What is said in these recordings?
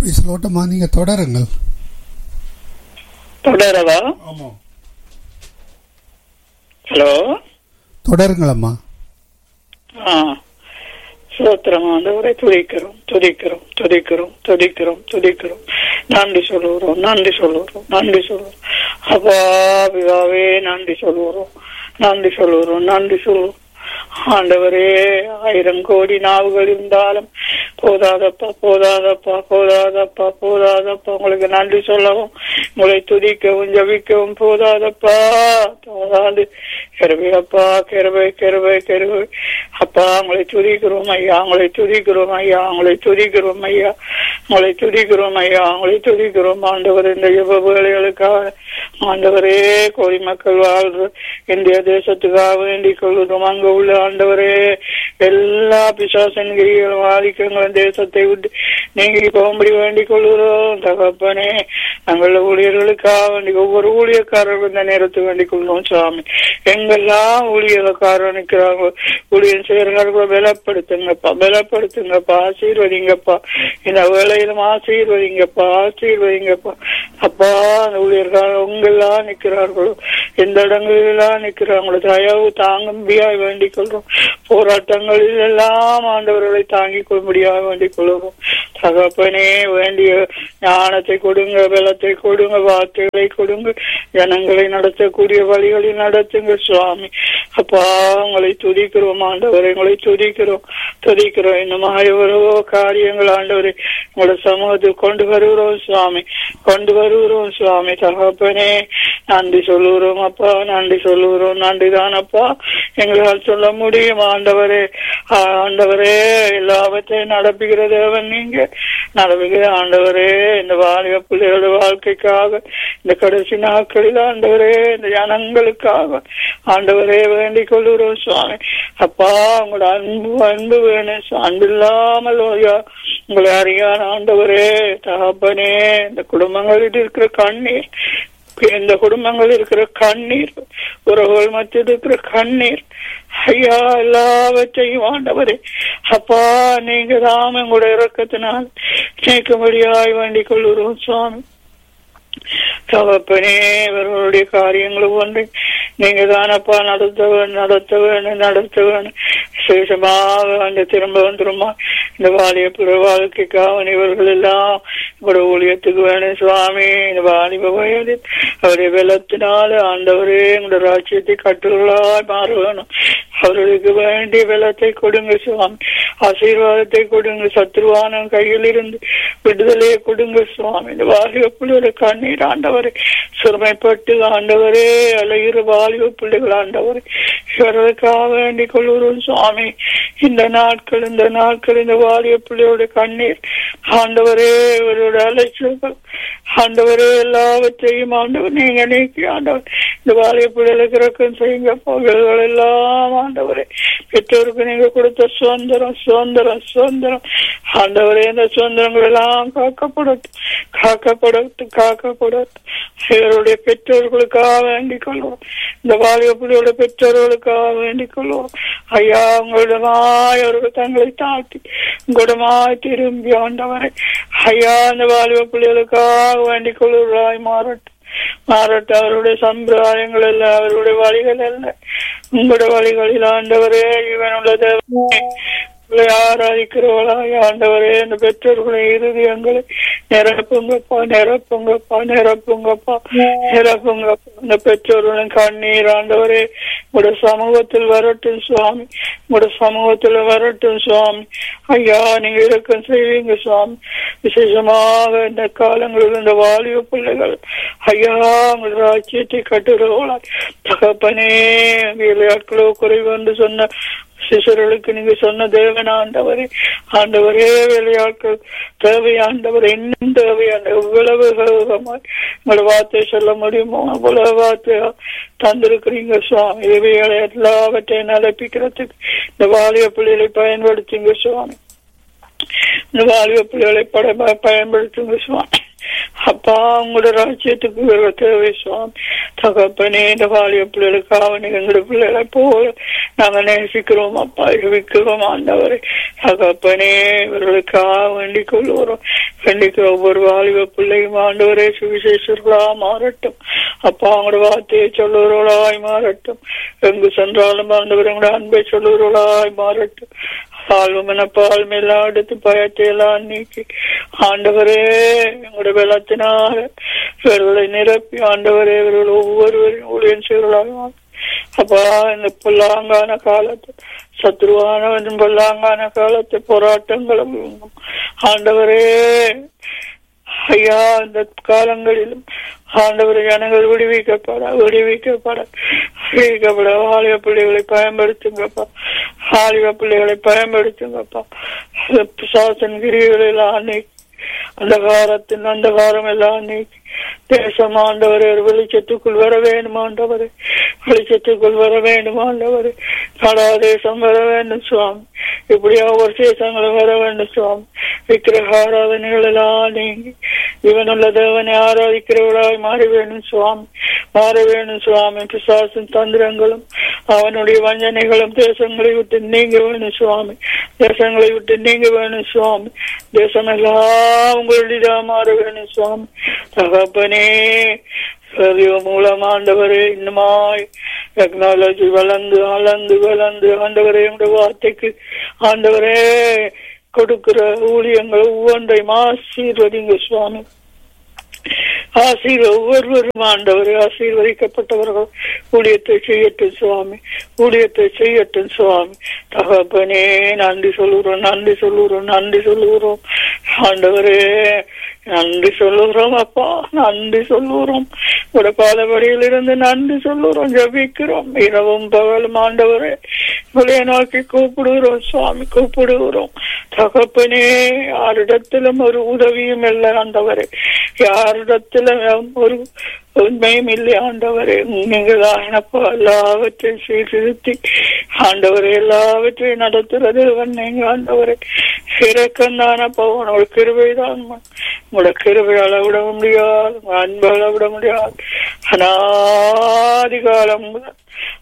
சொல்லட்டமா நீங்க தொடருங்கள் தொடரவா ஆமாம் ஹலோ தொடருங்களம்மா ஆ சோத்திரம் ஆண்டவரை துதிக்கிறோம் துதிக்கிறோம் துதிக்கிறோம் துதிக்கிறோம் துதிக்கிறோம் நன்றி சொல்லுகிறோம் நன்றி சொல்லுகிறோம் நன்றி சொல்லுவோம் அப்பா பிதாவே நன்றி சொல்லுகிறோம் நன்றி சொல்லுகிறோம் நன்றி சொல்லுவோம் ஆண்டவரே ஆயிரம் கோடி நாவுகள் இருந்தாலும் போதாதப்பா போதாதப்பா போதாதப்பா போதாதப்பா உங்களுக்கு நன்றி சொல்லவும் உங்களை துதிக்கவும் ஜபிக்கவும் போதாதப்பா போதாது கிருபை அப்பா கிருபை கிருபை கிருபை அப்பா உங்களை துதிக்கிறோம் ஐயா உங்களை துதிக்கிறோம் ஐயா உங்களை துதிக்கிறோம் ஐயா உங்களை துதிக்கிறோம் ஐயா உங்களை துதிக்கிறோம் ஆண்டவர் இந்த யுவ வேலைகளுக்காக ஆண்டவரே கோடி மக்கள் வாழ்ற இந்திய தேசத்துக்காக வேண்டிக் கொள்கிறோம் அங்க உள்ள ஆண்டவரே எல்லா பிசாசன் கிரிகளும் ஆதிக்கங்களும் தேசத்தை விட்டு நீங்கி போகும்படி வேண்டிக் கொள்கிறோம் தகப்பனே நாங்கள் ஊழியர்களுக்காக வேண்டி ஒவ்வொரு ஊழியக்காரர்களும் இந்த நேரத்துக்கு வேண்டிக் கொள்கிறோம் சுவாமி எங்கெல்லாம் ஊழியக்காரர் நிற்கிறாங்க ஊழியர் செய்யறவங்களை பலப்படுத்துங்கப்பா பலப்படுத்துங்கப்பா ஆசீர்வதிங்கப்பா இந்த வேலையிலும் ஆசீர்வதிங்கப்பா ஆசீர்வதிங்கப்பா அப்பா அந்த ஊழியர்கள் உங்கெல்லாம் நிற்கிறார்களோ எந்த இடங்களிலெல்லாம் நிற்கிறாங்களோ தயவு தாங்கும்படியாய் வேண்டிக் கொள்றோம் போராட்டங்களில் எல்லாம் ஆண்டவர்களை தாங்கிக் கொள்ளும்படியாக வேண்டிக் கொள்கிறோம் தகப்பனே வேண்டிய ஞானத்தை கொடுங்க பலத்தை கொடுங்க வார்த்தைகளை கொடுங்க ஜனங்களை நடத்தக்கூடிய வழிகளில் நடத்துங்க சுவாமி அப்பா உங்களை துதிக்கிறோம் ஆண்டவரை உங்களை துதிக்கிறோம் துதிக்கிறோம் இன்னும் எவ்வளவோ காரியங்கள் ஆண்டவரை உங்களோட சமூகத்தில் கொண்டு வருகிறோம் சுவாமி கொண்டு வருகிறோம் சுவாமி தகப்பனே நன்றி சொல்லுகிறோம் அப்பா நன்றி சொல்லுகிறோம் நன்றி தானப்பா எங்களால் சொல்ல முடியும் ஆண்டவரே ஆண்டவரே எல்லாவற்றையும் நடப்புகிற தேவன் நீங்க நடப்புகிற ஆண்டவரே இந்த வாலிப பிள்ளைகளோட வாழ்க்கைக்காக இந்த கடைசி நாட்களில் ஆண்டவரே இந்த ஜனங்களுக்காக ஆண்டவரே வேண்டிக் கொள்ளுகிறோம் சுவாமி அப்பா உங்களோட அன்பு அன்பு வேணும் சு- அன்பு இல்லாமல் ஐயா, உங்களை அறியாத ஆண்டவரே தகப்பனே இந்த குடும்பங்களில் இருக்கிற கண்ணீர் இந்த குடும்பங்கள் இருக்கிற கண்ணீர் உறவுகள் மத்தியில் இருக்கிற கண்ணீர் ஐயா எல்லாவற்றையும் ஆண்டவரே அப்பா நீங்க தான் உங்களுடைய இறக்கத்தினால் நீக்கும்படியாய் வேண்டிக் கொள்கிறோம் சுவாமி தகப்பனே இவர்களுடைய காரியங்களும் ஒன்று நீங்க தானப்பா நடத்த வேணும் நடத்த வேணும் நடத்த வேணும் விசேஷமாக அந்த திரும்ப வந்துருமா இந்த வாலிய பிற வாழ்க்கைக்காக இவர்கள் எல்லாம் இவரோட ஊழியத்துக்கு வேணும் சுவாமி இந்த வாலிப வயதில் அவருடைய வெள்ளத்தினால ஆண்டவரே உங்களோட ராஜ்யத்தை கட்டுகளாய் மாற வேணும் அவர்களுக்கு வேண்டிய வெள்ளத்தை கொடுங்க சுவாமி ஆசீர்வாதத்தை கொடுங்க சத்ருவான கையில் இருந்து விடுதலையை கொடுங்க சுவாமி இந்த வாலிப பிள்ளையோட கண்ணீர் ஆண்டவரே சிறுமைப்பட்டு ஆண்டவரே அழகிற வாலிப பிள்ளைகள் ஆண்டவரே இவர்களுக்காக வேண்டிக் கொள்கிறோம் சுவாமி இந்த நாட்கள் இந்த நாட்கள் இந்த வாலிய பிள்ளையோட கண்ணீர் ஆண்டவரே இவரோட அலைச்சல்கள் ஆண்டவரே எல்லாவற்றையும் ஆண்டவர் நீங்க நீக்கி ஆண்டவர் இந்த வாலிய பிள்ளைகளுக்கு இறக்கம் செய்யுங்க பகல்கள் எல்லாம் ஆண்டவரே பெற்றோருக்கு நீங்க கொடுத்த சுதந்திரம் சுதந்திரம் சுதந்திரம் ஆண்டவரே இந்த சுதந்திரங்கள் எல்லாம் காக்கப்படட்டும் காக்கப்படட்டும் காக்கப்படட்டும் இவருடைய பெற்றோர்களுக்காக வேண்டிக் கொள்வோம் இந்த வாலிப பிள்ளையோட பெற்றோர்களுக்காக வேண்டிக் கொள்வோம் ஐயா உங்களிடமாய் அவர்கள் தங்களை தாழ்த்தி உங்களிடமாய் திரும்பி ஆண்டவரை ஐயா இந்த வாலிப பிள்ளைகளுக்காக வேண்டிக் கொள்வதாய் மாறட்டும் மாறட்டும் அவருடைய சம்பிரதாயங்கள் அல்ல அவருடைய வழிகள் அல்ல உங்களுடைய வழிகளில் ஆண்டவரே இவனுள்ள தேவனே உங்களை ஆராதிக்கிறவளாய் ஆண்டவரே இந்த பெற்றோர்களை இருதயங்களை நிரப்புங்கப்பா நிரப்புங்கப்பா நிரப்புங்கப்பா நிரப்புங்கப்பா இந்த பெற்றோர்களின் கண்ணீர் ஆண்டவரே உங்களுடைய சமூகத்தில் வரட்டும் சுவாமி உங்களுடைய சமூகத்தில் வரட்டும் சுவாமி ஐயா நீங்க இறக்கம் செய்வீங்க சுவாமி விசேஷமாக இந்த காலங்களில் இந்த வாலிப பிள்ளைகள் ஐயா உங்கள் ராஜ்யத்தை கட்டுகிறவளாய் தகப்பனே விளையாட்களோ குறைவு என்று சொன்ன சிசர்களுக்கு நீங்க சொன்ன தேவன் ஆண்டவரே ஆண்டவரே வேலையாட்கள் தேவை ஆண்டவர் இன்னும் தேவை எவ்வளவு சுலபமாய் உங்களோட வார்த்தை சொல்ல முடியுமோ அவ்வளவு வார்த்தையா தந்திருக்கிறீங்க சுவாமி இவைகளை எல்லாவற்றையும் நடப்பிக்கிறதுக்கு இந்த வாலிய பிள்ளைகளை பயன்படுத்துங்க சுவாமி இந்த வாலிப பிள்ளைகளை பட பயன்படுத்துங்க சுவாமி அப்பா உங்களோட ராஜ்யத்துக்கு இவர்கள் தேவை சுவாமி தகப்பனே இந்த வாலிய பிள்ளைகளுக்காக நீங்க எங்களுடைய பிள்ளைகளை போல நாங்க நேசிக்கிறோம் அப்பா இருவிக்கிறோம் ஆண்டவரை தகப்பனே இவர்களுக்காக வேண்டிக் கொள்கிறோம் வேண்டிக்கிற ஒவ்வொரு வாலிப பிள்ளையும் ஆண்டவரே சுவிசேஷர்களா மாறட்டும் அப்பா அவங்களோட வார்த்தையை சொல்லுகிறவர்களாய் மாறட்டும் எங்கு சென்றாலும் ஆண்டவர் எங்களோட அன்பை சொல்லுகிறவர்களாய் மாறட்டும் ஆழ்வமன பால் மேலாம் எடுத்து பயத்தை எல்லாம் நீக்கி ஆண்டவரே எங்களுடைய வெள்ளத்தினால இவர்களை நிரப்பி ஆண்டவரே இவர்கள் ஒவ்வொருவரையும் ஊழியன் செய்வர்களாக அப்பா இந்த பொல்லாங்கான காலத்து சத்ருவான பொல்லாங்கான காலத்து போராட்டங்களும் ஆண்டவரே ஐயா இந்த காலங்களிலும் ஆண்டவர் ஜனங்கள் விடுவிக்கப்பட விடுவிக்கப்பட விடுவிக்கப்பட ஆலய பிள்ளைகளை பயன்படுத்துங்கப்பா ஆலய பிள்ளைகளை பயன்படுத்துங்கப்பா சாசன் கிரிகளை எல்லாம் நீக்கி அந்த காரத்தின் அந்த காரம் எல்லாம் நீக்கி தேசம் ஆண்டவரே வெளிச்சத்துக்குள் வர வேண்டும் ஆண்டவரே வெளிச்சத்துக்குள் வர வேண்டும் ஆண்டவரே கடா தேசம் வர வேண்டும் சுவாமி இப்படியா ஒரு தேசங்களும் வர வேண்டும் சுவாமி விக்கிரக ஆராதனைகள் எல்லாம் நீங்கி இவனுள்ள தேவனை ஆராதிக்கிறவர்களாய் மாற வேண்டும் சுவாமி மாற வேண்டும் சுவாமி பிசாசின் தந்திரங்களும் அவனுடைய வஞ்சனைகளும் தேசங்களை விட்டு நீங்க வேணும் சுவாமி தேசங்களை விட்டு நீங்க வேணும் சுவாமி தேசம் எல்லாம் உங்களுடைய மாற வேணும் சுவாமி தகப்பனே சரியோ மூலம் ஆண்டவரே இன்னுமாய் டெக்னாலஜி வளர்ந்து வளர்ந்து வளர்ந்து ஆண்டவரே உங்களுடைய வார்த்தைக்கு ஆண்டவரே கொடுக்கிற ஊழியங்கள் ஒவ்வொன்றையும் ஆசீர்வதிங்க சுவாமி ஆசீர்வ ஒவ்வொருவரும் ஆண்டவர் ஆசீர்வதிக்கப்பட்டவர்கள் ஊழியத்தை செய்யட்டும் சுவாமி ஊழியத்தை செய்யட்டும் சுவாமி தகப்பனே நன்றி சொல்லுகிறோம் நன்றி சொல்லுகிறோம் நன்றி சொல்லுகிறோம் ஆண்டவரே நன்றி சொல்லுகிறோம் அப்பா நன்றி சொல்லுகிறோம் ஒரு பாலபடியில் இருந்து நன்றி சொல்லுகிறோம் ஜபிக்கிறோம் இரவும் பகலும் ஆண்டவரே உங்களை நோக்கி கூப்பிடுகிறோம் சுவாமி கூப்பிடுகிறோம் தகப்பனே யாரிடத்திலும் ஒரு உதவியும் இல்லை ஆண்டவரே யாரிடத்திலும் ஒரு உண்மையும் இல்லை ஆண்டவரே நீங்கள் தானப்பா எல்லாவற்றையும் சீர்திருத்தி ஆண்டவரே எல்லாவற்றையும் நடத்துறது நீங்க ஆண்டவரே இறக்கம் தானப்பா உன்னோட கிருபைதான் உங்களோட கிருபை அளவிட முடியாது அன்பு அளவிட முடியாது அனாதி காலம் முதல்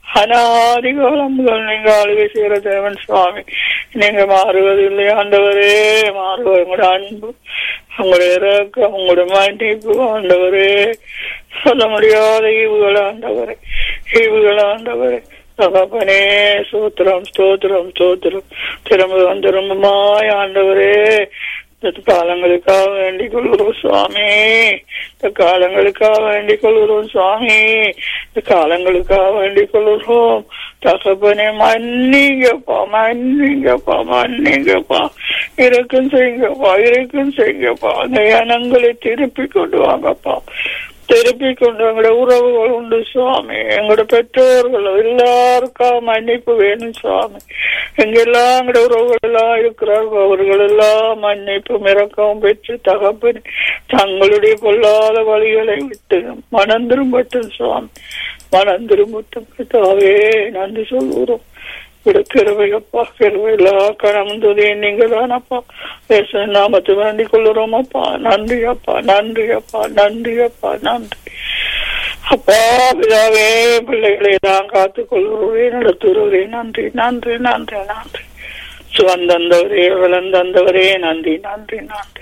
அனாதி காலம் முதல் நீங்க ஆளுகை செய்கிற தேவன் சுவாமி நீங்க மாறுவதில்லை ஆண்டவரே மாறுவது உங்களோட அன்பு உங்களுடைய இறக்கம் உங்களோட மன்னிப்பு ஆண்டவரே சொல்ல முடியாத ஈவுகள் ஆண்டவரே ஈவுகள் ஆண்டவரே தகப்பனே சோத்திரம் ஸ்தோத்திரம் ஸ்தோத்திரம் திரும்ப திரும்பமாய் ஆண்டவரே இந்த காலங்களுக்காக வேண்டிக் கொள்கிறோம் சுவாமி இந்த காலங்களுக்காக வேண்டிக் கொள்கிறோம் சுவாமி இந்த காலங்களுக்காக வேண்டிக் கொள்கிறோம் தகப்பனே மன்னிங்கப்பா மன்னிங்கப்பா மன்னிங்கப்பா இருக்கும் செய்யுங்கப்பா இருக்கும் செய்யுங்கப்பா அந்த இனங்களை திருப்பி கொண்டு வாங்கப்பா திருப்பி கொண்டு எங்களோட உறவுகள் உண்டு சுவாமி எங்களோட பெற்றோர்கள் எல்லாருக்கும் மன்னிப்பு வேணும் சுவாமி எங்கெல்லாம் எங்களோட உறவுகள் எல்லாம் இருக்கிறார்கள் அவர்கள் எல்லாம் மன்னிப்பு மிரக்கவும் பெற்று தகப்பன் தங்களுடைய கொள்ளாத வழிகளை விட்டு மனம் திரும்பட்டும் சுவாமி மனம் திரும்பட்டும் தாவே நன்றி சொல்கிறோம் கிருவையப்பா கிருவை எல்லா கணம் துதியை நீங்க தானப்பா பேச நாமத்தை வேண்டிக் கொள்ளுறோம் அப்பா நன்றி அப்பா நன்றி அப்பா நன்றி அப்பா நன்றி அப்பா பிதாவே பிள்ளைகளை தான் காத்துக் கொள்கிறவரே நடத்துகிறவரே நன்றி நன்றி நன்றி நன்றி சுவந்தந்தவரே வளர்ந்தந்தவரே நன்றி நன்றி நன்றி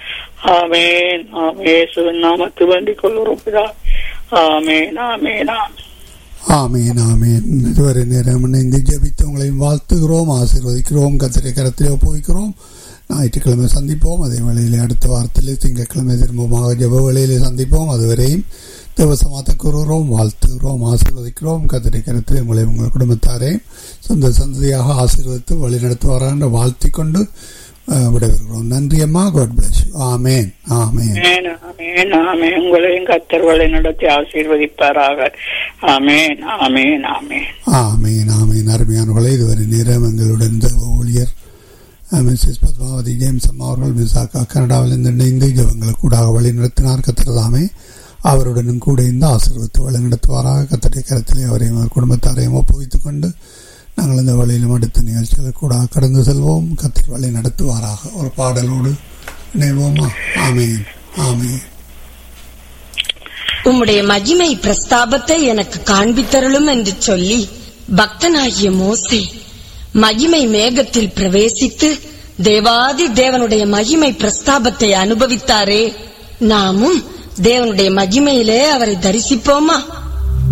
ஆமேன் ஆமே சுவன் நாமத்து வேண்டிக் கொள்கிறோம் பிதா ஆமேன் ஆமேன் ஆமேன் ஆமீன் ஆமீன் இதுவரை நேரம் இணைந்து ஜபித்தவங்களையும் வாழ்த்துகிறோம் ஆசீர்வதிக்கிறோம் கத்திரை கரத்திலே ஒப்புவிக்கிறோம் ஞாயிற்றுக்கிழமை சந்திப்போம் அதே வேளையிலே அடுத்த வாரத்திலே திங்கட்கிழமை திரும்பமாக ஜப வேளையிலே சந்திப்போம் அதுவரையும் தேவசமாத்த கூறுகிறோம் வாழ்த்துகிறோம் ஆசீர்வதிக்கிறோம் கத்திரை கரத்திலே உங்களை உங்கள் குடும்பத்தாரையும் சொந்த சந்ததியாக ஆசீர்வதித்து வழிநடத்துவாரான வாழ்த்தி கொண்டு விடைபெறுகிறோம் நன்றி அம்மா காட் பிளஸ் ஆமேன் ஆமேன் ஆமேன் ஆமேன் உங்களையும் கத்தர்களை நடத்தி ஆசீர்வதிப்பாராக ஆமேன் ஆமேன் ஆமேன் ஆமேன் ஆமேன் அருமையானவர்களே இதுவரை நேரம் எங்களுடன் தேவ ஊழியர் மிஸ்ஸஸ் பத்மாவதி ஜேம்ஸ் அம்மா அவர்கள் மிசாக்கா கனடாவிலிருந்து இணைந்து ஜபங்களை கூடாக வழி நடத்தினார் கத்திரதாமே அவருடனும் கூட இந்த ஆசீர்வத்து வழி நடத்துவாராக கத்தடைய கரத்திலே அவரையும் அவர் குடும்பத்தாரையும் ஒப்புவித்துக் கொண்டு நாங்கள் இந்த வழியிலும் அடுத்த நிகழ்ச்சிகள் கூட கடந்து செல்வோம் கத்தர் வழி நடத்துவாராக ஒரு பாடலோடு இணைவோமா ஆமேன் ஆமேன் உம்முடைய மகிமை பிரஸ்தாபத்தை எனக்கு காண்பித்தருளும் என்று சொல்லி பக்தனாகிய மோசே மகிமை மேகத்தில் பிரவேசித்து தேவாதி தேவனுடைய மகிமை பிரஸ்தாபத்தை அனுபவித்தாரே நாமும் தேவனுடைய மகிமையிலே அவரை தரிசிப்போமா